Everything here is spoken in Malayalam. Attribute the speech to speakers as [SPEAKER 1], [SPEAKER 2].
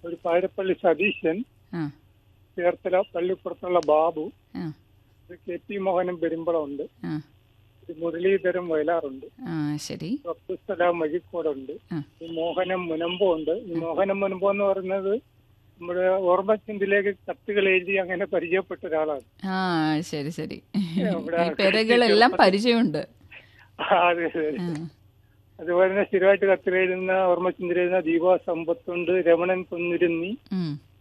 [SPEAKER 1] ഒരു പാരപ്പള്ളി സതീശൻ
[SPEAKER 2] ആ
[SPEAKER 1] ചേർത്തല പള്ളിപ്പുറത്തുള്ള ബാബു
[SPEAKER 2] ആ
[SPEAKER 1] ഒരു കെ പി മോഹനം പെരുമ്പളമുണ്ട്
[SPEAKER 2] ആ
[SPEAKER 1] ഒരു മുരളീധരൻ വയലാറുണ്ട്
[SPEAKER 2] ആ ശരി
[SPEAKER 1] അബ്ദുസലാം മജിക്കോടുണ്ട്
[SPEAKER 2] ആ
[SPEAKER 1] ഈ മോഹനം മുനമ്പോ ഉണ്ട് ഈ മോഹനം മുനമ്പോ എന്ന് പറയുന്നത് നമ്മുടെ ഓർമ്മച്ചിന്തിലേക്ക് കത്തുകൾ എഴുതി അങ്ങനെ പരിചയപ്പെട്ട ഒരാളാണ്
[SPEAKER 2] ആ ശരി ശരി
[SPEAKER 1] ഇവിടെ
[SPEAKER 2] ഈ പെരകളെല്ലാം പരിചയമുണ്ട്
[SPEAKER 1] ആ, അതെ അതെ
[SPEAKER 2] ആ
[SPEAKER 1] അതുപോലെ തന്നെ സ്ഥിരമായിട്ട് കത്തുകൾ എഴുതുന്ന ഓർമ്മച്ചിന്തിൽ എഴുതുന്ന ദീപാ സമ്പത്തുണ്ട് രമണൻ പൊന്നുരുന്നി
[SPEAKER 2] ഉം,